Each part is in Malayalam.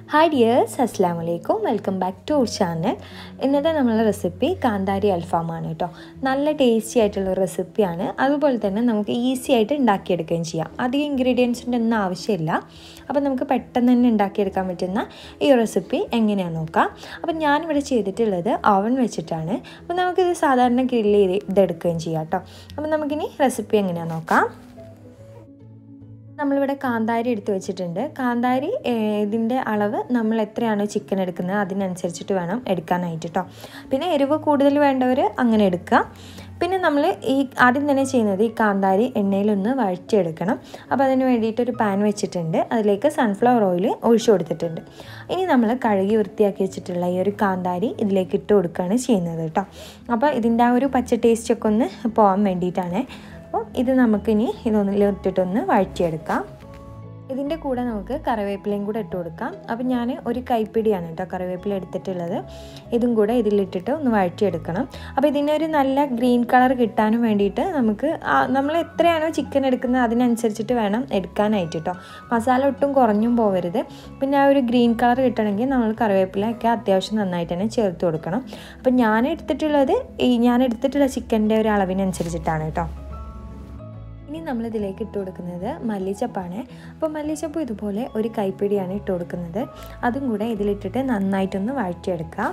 ഹായ് ഡിയേഴ്സ് അസ്സാം വലൈക്കും welcome back to our channel ഇന്നത്തെ നമ്മളുടെ റെസിപ്പി കാന്താരി അൽഫാമാണ് കേട്ടോ നല്ല ടേസ്റ്റി ആയിട്ടുള്ള റെസിപ്പിയാണ് അതുപോലെ തന്നെ നമുക്ക് ഈസി ആയിട്ട് ഉണ്ടാക്കിയെടുക്കുകയും ചെയ്യാം അധികം ഇൻഗ്രീഡിയൻസിൻ്റെ ഒന്നും ആവശ്യമില്ല അപ്പോൾ നമുക്ക് പെട്ടെന്ന് തന്നെ ഉണ്ടാക്കിയെടുക്കാൻ പറ്റുന്ന ഈ റെസിപ്പി എങ്ങനെയാണെന്ന് നോക്കാം അപ്പോൾ ഞാനിവിടെ ചെയ്തിട്ടുള്ളത് ഓവൻ വെച്ചിട്ടാണ് അപ്പോൾ നമുക്കിത് സാധാരണ ഗ്രില്ല് ചെയ്ത് ഇതെടുക്കുകയും ചെയ്യാം കേട്ടോ അപ്പോൾ നമുക്കിനി റെസിപ്പി എങ്ങനെയാണെന്ന് നോക്കാം നമ്മളിവിടെ കാന്താരി എടുത്ത് വെച്ചിട്ടുണ്ട് കാന്താരി ഇതിൻ്റെ അളവ് നമ്മൾ എത്രയാണോ ചിക്കൻ എടുക്കുന്നത് അതിനനുസരിച്ചിട്ട് വേണം എടുക്കാനായിട്ട് കേട്ടോ പിന്നെ എരിവ് കൂടുതൽ വേണ്ടവർ അങ്ങനെ എടുക്കുക പിന്നെ നമ്മൾ ഈ ആദ്യം തന്നെ ചെയ്യുന്നത് ഈ കാന്താരി എണ്ണയിലൊന്ന് വഴറ്റിയെടുക്കണം അപ്പോൾ അതിന് വേണ്ടിയിട്ട് ഒരു പാൻ വെച്ചിട്ടുണ്ട് അതിലേക്ക് സൺഫ്ലവർ ഓയിൽ ഒഴിച്ചു കൊടുത്തിട്ടുണ്ട് ഇനി നമ്മൾ കഴുകി വൃത്തിയാക്കി വെച്ചിട്ടുള്ള ഈ ഒരു കാന്താരി ഇതിലേക്ക് ഇട്ട് കൊടുക്കുകയാണ് ചെയ്യുന്നത് കേട്ടോ അപ്പോൾ ഇതിൻ്റെ ആ ഒരു പച്ച ടേസ്റ്റൊക്കെ ഒന്ന് പോകാൻ വേണ്ടിയിട്ടാണ് അപ്പോൾ ഇത് നമുക്കിനി ഇതൊന്നിൽ ഇട്ടിട്ടൊന്ന് വഴറ്റിയെടുക്കാം ഇതിൻ്റെ കൂടെ നമുക്ക് കറിവേപ്പിലയും കൂടെ ഇട്ട് കൊടുക്കാം അപ്പം ഞാൻ ഒരു കൈപ്പിടിയാണ് കേട്ടോ കറിവേപ്പില എടുത്തിട്ടുള്ളത് ഇതും കൂടെ ഇതിലിട്ടിട്ട് ഒന്ന് വഴറ്റിയെടുക്കണം അപ്പോൾ ഇതിനൊരു നല്ല ഗ്രീൻ കളർ കിട്ടാനും വേണ്ടിയിട്ട് നമുക്ക് നമ്മൾ എത്രയാണോ ചിക്കൻ എടുക്കുന്നത് അതിനനുസരിച്ചിട്ട് വേണം എടുക്കാനായിട്ട് കേട്ടോ മസാല ഒട്ടും കുറഞ്ഞും പോകരുത് പിന്നെ ആ ഒരു ഗ്രീൻ കളർ കിട്ടണമെങ്കിൽ നമ്മൾ കറിവേപ്പിലയൊക്കെ അത്യാവശ്യം നന്നായിട്ട് തന്നെ ചേർത്ത് കൊടുക്കണം അപ്പം ഞാൻ എടുത്തിട്ടുള്ളത് ഈ ഞാൻ എടുത്തിട്ടുള്ള ചിക്കൻ്റെ ഒരു അളവിനനുസരിച്ചിട്ടാണ് കേട്ടോ ഇനി നമ്മളിതിലേക്ക് ഇട്ട് കൊടുക്കുന്നത് മല്ലിച്ചപ്പാണ് അപ്പോൾ മല്ലിച്ചപ്പ് ഇതുപോലെ ഒരു കൈപ്പിടിയാണ് ഇട്ട് കൊടുക്കുന്നത് അതും കൂടെ ഇതിലിട്ടിട്ട് നന്നായിട്ടൊന്ന് വഴറ്റിയെടുക്കാം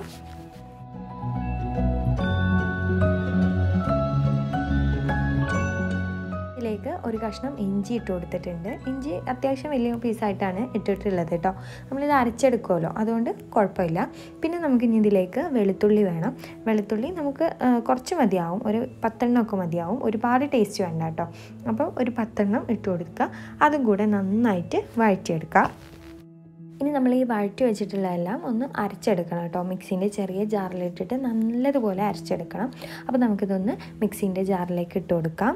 ഇതിലേക്ക് ഒരു കഷ്ണം ഇഞ്ചി ഇട്ട് കൊടുത്തിട്ടുണ്ട് ഇഞ്ചി അത്യാവശ്യം വലിയ പീസായിട്ടാണ് ഇട്ടിട്ടുള്ളത് കേട്ടോ നമ്മളിത് അരച്ചെടുക്കുമല്ലോ അതുകൊണ്ട് കുഴപ്പമില്ല പിന്നെ നമുക്ക് ഇനി ഇതിലേക്ക് വെളുത്തുള്ളി വേണം വെളുത്തുള്ളി നമുക്ക് കുറച്ച് മതിയാവും ഒരു പത്തെണ്ണമൊക്കെ മതിയാവും ഒരുപാട് ടേസ്റ്റ് വേണ്ട കേട്ടോ അപ്പോൾ ഒരു പത്തെണ്ണം ഇട്ട് കൊടുക്കുക അതും കൂടെ നന്നായിട്ട് വഴറ്റിയെടുക്കുക ഇനി നമ്മൾ ഈ വഴറ്റി വെച്ചിട്ടുള്ളതെല്ലാം ഒന്ന് അരച്ചെടുക്കണം കേട്ടോ മിക്സിൻ്റെ ചെറിയ ജാറിലിട്ടിട്ട് നല്ലതുപോലെ അരച്ചെടുക്കണം അപ്പോൾ നമുക്കിതൊന്ന് മിക്സിൻ്റെ ജാറിലേക്ക് ഇട്ട് കൊടുക്കാം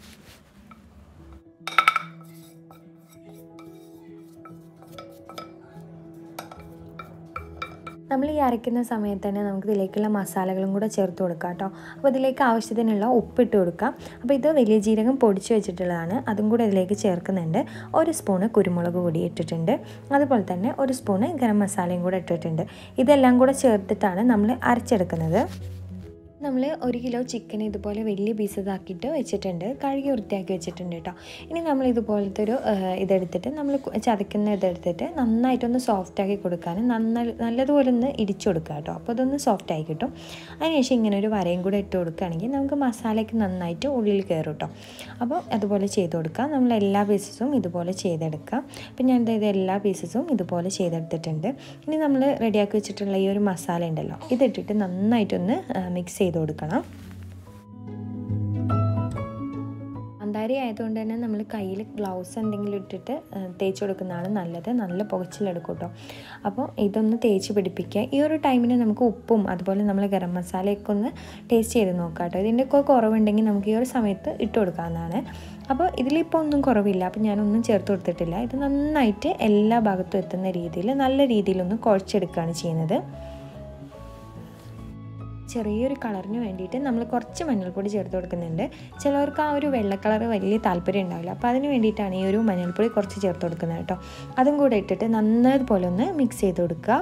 നമ്മൾ ഈ അരയ്ക്കുന്ന സമയത്ത് തന്നെ നമുക്ക് ഇതിലേക്കുള്ള മസാലകളും കൂടെ ചേർത്ത് കൊടുക്കാം കേട്ടോ അപ്പോൾ ഇതിലേക്ക് ആവശ്യത്തിനുള്ള ഉപ്പിട്ട് കൊടുക്കാം അപ്പോൾ ഇത് വലിയ ജീരകം പൊടിച്ച് വെച്ചിട്ടുള്ളതാണ് അതും കൂടെ ഇതിലേക്ക് ചേർക്കുന്നുണ്ട് ഒരു സ്പൂണ് കുരുമുളക് പൊടി ഇട്ടിട്ടുണ്ട് അതുപോലെ തന്നെ ഒരു സ്പൂണ് ഗരം മസാലയും കൂടെ ഇട്ടിട്ടുണ്ട് ഇതെല്ലാം കൂടെ ചേർത്തിട്ടാണ് നമ്മൾ അരച്ചെടുക്കുന്നത് നമ്മൾ ഒരു കിലോ ചിക്കൻ ഇതുപോലെ വലിയ പീസസ് ആക്കിയിട്ട് വെച്ചിട്ടുണ്ട് കഴുകി വൃത്തിയാക്കി വെച്ചിട്ടുണ്ട് കേട്ടോ ഇനി നമ്മൾ ഇതുപോലത്തെ ഒരു ഇതെടുത്തിട്ട് നമ്മൾ ചതക്കുന്ന ഇതെടുത്തിട്ട് നന്നായിട്ടൊന്ന് സോഫ്റ്റാക്കി കൊടുക്കാൻ നന്ന നല്ലതുപോലെ ഒന്ന് ഇടിച്ചു കൊടുക്കുക കേട്ടോ അപ്പോൾ അതൊന്ന് സോഫ്റ്റായി കിട്ടും അതിനുശേഷം ഇങ്ങനെ ഒരു വരയും കൂടെ ഇട്ട് കൊടുക്കുകയാണെങ്കിൽ നമുക്ക് മസാലയ്ക്ക് നന്നായിട്ട് ഉള്ളിൽ കയറും കേട്ടോ അപ്പോൾ അതുപോലെ ചെയ്ത് കൊടുക്കുക നമ്മൾ എല്ലാ പീസസും ഇതുപോലെ ചെയ്തെടുക്കുക അപ്പം ഞാൻ ഇത് എല്ലാ പീസസും ഇതുപോലെ ചെയ്തെടുത്തിട്ടുണ്ട് ഇനി നമ്മൾ റെഡിയാക്കി വെച്ചിട്ടുള്ള ഈ ഒരു മസാല ഉണ്ടല്ലോ ഇതിട്ടിട്ട് നന്നായിട്ടൊന്ന് മിക്സ് ചെയ്ത് കൊടുക്കണം കാന്താരി ആയതുകൊണ്ട് തന്നെ നമ്മൾ കയ്യിൽ ഗ്ലൗസ് എന്തെങ്കിലും ഇട്ടിട്ട് തേച്ച് കൊടുക്കുന്നതാണ് നല്ലത് നല്ല പുകച്ചിലെടുക്കും കേട്ടോ അപ്പോൾ ഇതൊന്ന് തേച്ച് പിടിപ്പിക്കുക ഈ ഒരു ടൈമിന് നമുക്ക് ഉപ്പും അതുപോലെ നമ്മൾ ഗരം മസാലയൊക്കെ ഒന്ന് ടേസ്റ്റ് ചെയ്ത് നോക്കാം കേട്ടോ ഇതിൻ്റെയൊക്കെ കുറവുണ്ടെങ്കിൽ നമുക്ക് ഈ ഒരു സമയത്ത് ഇട്ട് കൊടുക്കാവുന്നതാണ് അപ്പോൾ ഇതിലിപ്പോൾ ഒന്നും കുറവില്ല അപ്പോൾ ഞാനൊന്നും ചേർത്ത് കൊടുത്തിട്ടില്ല ഇത് നന്നായിട്ട് എല്ലാ ഭാഗത്തും എത്തുന്ന രീതിയിൽ നല്ല രീതിയിലൊന്ന് കുഴച്ചെടുക്കുകയാണ് ചെയ്യുന്നത് ചെറിയൊരു കളറിന് വേണ്ടിയിട്ട് നമ്മൾ കുറച്ച് മഞ്ഞൾപ്പൊടി ചേർത്ത് കൊടുക്കുന്നുണ്ട് ചിലവർക്ക് ആ ഒരു വെള്ള കളർ വലിയ താല്പര്യം ഉണ്ടാവില്ല അപ്പോൾ അതിന് വേണ്ടിയിട്ടാണ് ഈ ഒരു മഞ്ഞൾപ്പൊടി കുറച്ച് ചേർത്ത് കൊടുക്കുന്നത് കേട്ടോ അതും കൂടെ ഇട്ടിട്ട് നന്നതുപോലെ ഒന്ന് മിക്സ് ചെയ്ത് കൊടുക്കുക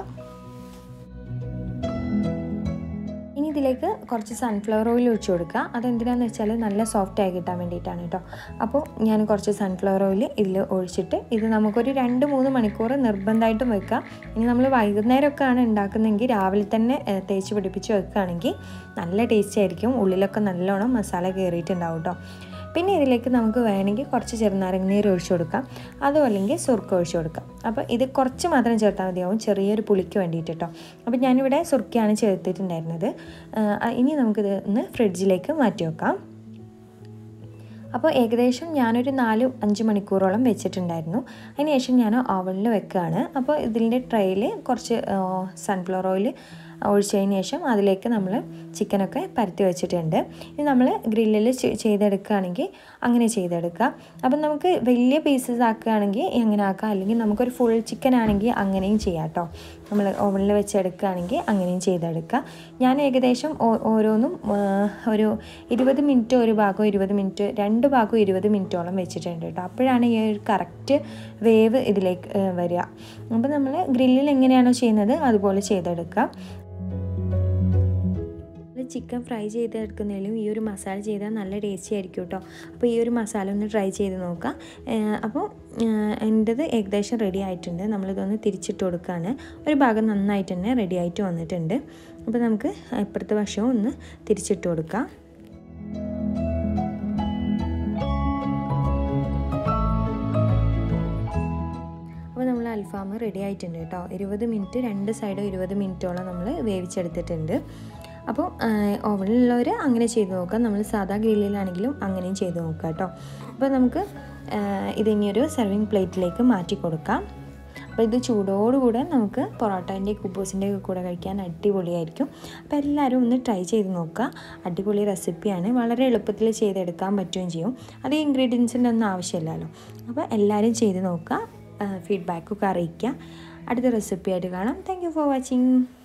ഇനി ഇതിലേക്ക് കുറച്ച് സൺഫ്ലവർ ഓയിൽ ഒഴിച്ച് കൊടുക്കുക അതെന്തിനാന്ന് വെച്ചാൽ നല്ല സോഫ്റ്റ് ആയി കിട്ടാൻ വേണ്ടിയിട്ടാണ് കേട്ടോ അപ്പോൾ ഞാൻ കുറച്ച് സൺഫ്ലവർ ഓയിൽ ഇതിൽ ഒഴിച്ചിട്ട് ഇത് നമുക്കൊരു രണ്ട് മൂന്ന് മണിക്കൂർ നിർബന്ധമായിട്ടും വെക്കുക ഇനി നമ്മൾ വൈകുന്നേരമൊക്കെ ആണ് ഉണ്ടാക്കുന്നതെങ്കിൽ രാവിലെ തന്നെ തേച്ച് പിടിപ്പിച്ച് വെക്കുകയാണെങ്കിൽ നല്ല ടേസ്റ്റ് ആയിരിക്കും ഉള്ളിലൊക്കെ നല്ലോണം മസാല കയറിയിട്ടുണ്ടാവും കേട്ടോ പിന്നെ ഇതിലേക്ക് നമുക്ക് വേണമെങ്കിൽ കുറച്ച് ചെറുനാരങ്ങ നീര് ഒഴിച്ചു കൊടുക്കാം അതും അല്ലെങ്കിൽ സുർക്ക ഒഴിച്ചു കൊടുക്കാം അപ്പോൾ ഇത് കുറച്ച് മാത്രം ചേർത്താൽ മതിയാവും ചെറിയൊരു പുളിക്ക് വേണ്ടിയിട്ട് കേട്ടോ അപ്പോൾ ഞാനിവിടെ സുർക്കയാണ് ചേർത്തിട്ടുണ്ടായിരുന്നത് ഇനി നമുക്കിത് ഒന്ന് ഫ്രിഡ്ജിലേക്ക് മാറ്റി വെക്കാം അപ്പോൾ ഏകദേശം ഞാനൊരു നാല് അഞ്ച് മണിക്കൂറോളം വെച്ചിട്ടുണ്ടായിരുന്നു അതിനുശേഷം ഞാൻ ഓവനിൽ വെക്കുകയാണ് അപ്പോൾ ഇതിൻ്റെ ട്രേയിൽ കുറച്ച് സൺഫ്ലവർ ഓയിൽ ഒഴിച്ചതിന് ശേഷം അതിലേക്ക് നമ്മൾ ചിക്കനൊക്കെ പരത്തി വെച്ചിട്ടുണ്ട് ഇനി നമ്മൾ ഗ്രില്ലിൽ ചെയ്തെടുക്കുകയാണെങ്കിൽ അങ്ങനെ ചെയ്തെടുക്കുക അപ്പം നമുക്ക് വലിയ പീസസ് ആക്കുകയാണെങ്കിൽ എങ്ങനെ ആക്കാം അല്ലെങ്കിൽ നമുക്കൊരു ഫുൾ ചിക്കൻ ആണെങ്കിൽ അങ്ങനെയും ചെയ്യാം കേട്ടോ നമ്മൾ ഓവനിൽ വെച്ചെടുക്കുകയാണെങ്കിൽ അങ്ങനെയും ചെയ്തെടുക്കുക ഞാൻ ഏകദേശം ഓരോന്നും ഒരു ഇരുപത് മിനിറ്റ് ഒരു ഭാഗം ഇരുപത് മിനിറ്റ് രണ്ട് ഭാഗവും ഇരുപത് മിനിറ്റോളം വെച്ചിട്ടുണ്ട് കേട്ടോ അപ്പോഴാണ് ഈ ഒരു കറക്റ്റ് വേവ് ഇതിലേക്ക് വരിക അപ്പോൾ നമ്മൾ ഗ്രില്ലിൽ എങ്ങനെയാണോ ചെയ്യുന്നത് അതുപോലെ ചെയ്തെടുക്കുക ചിക്കൻ ഫ്രൈ ചെയ്തെടുക്കുന്നതിലും ഈ ഒരു മസാല ചെയ്താൽ നല്ല ടേസ്റ്റി ആയിരിക്കും കേട്ടോ അപ്പോൾ ഈ ഒരു മസാല ഒന്ന് ട്രൈ ചെയ്ത് നോക്കാം അപ്പോൾ എൻ്റെത് ഏകദേശം റെഡി ആയിട്ടുണ്ട് നമ്മളിതൊന്ന് തിരിച്ചിട്ട് കൊടുക്കുകയാണ് ഒരു ഭാഗം നന്നായിട്ട് തന്നെ റെഡി ആയിട്ട് വന്നിട്ടുണ്ട് അപ്പോൾ നമുക്ക് ഇപ്പുറത്തെ വശവും ഒന്ന് തിരിച്ചിട്ട് കൊടുക്കാം അപ്പോൾ നമ്മൾ അൽഫാം റെഡി ആയിട്ടുണ്ട് കേട്ടോ ഇരുപത് മിനിറ്റ് രണ്ട് സൈഡും ഇരുപത് മിനിറ്റോളം നമ്മൾ വേവിച്ചെടുത്തിട്ടുണ്ട് അപ്പോൾ ഓവനിലുള്ളവർ അങ്ങനെ ചെയ്ത് നോക്കാം നമ്മൾ സാധാ ഗ്രില്ലിലാണെങ്കിലും അങ്ങനെയും ചെയ്ത് നോക്കാം കേട്ടോ അപ്പോൾ നമുക്ക് ഇതിനിയൊരു സെർവിങ് പ്ലേറ്റിലേക്ക് മാറ്റി കൊടുക്കാം അപ്പോൾ ഇത് ചൂടോടുകൂടെ നമുക്ക് പൊറോട്ടേൻ്റെ കുബൂസിൻ്റെ കൂടെ കഴിക്കാൻ അടിപൊളിയായിരിക്കും അപ്പോൾ എല്ലാവരും ഒന്ന് ട്രൈ ചെയ്ത് നോക്കുക അടിപൊളി റെസിപ്പിയാണ് വളരെ എളുപ്പത്തിൽ ചെയ്തെടുക്കാൻ പറ്റുകയും ചെയ്യും അത് ഇൻഗ്രീഡിയൻസിൻ്റെ ഒന്നും ആവശ്യമില്ലല്ലോ അപ്പോൾ എല്ലാവരും ചെയ്ത് നോക്കുക ഫീഡ്ബാക്കൊക്കെ അറിയിക്കുക അടുത്ത റെസിപ്പി ആയിട്ട് കാണാം താങ്ക് ഫോർ വാച്ചിങ്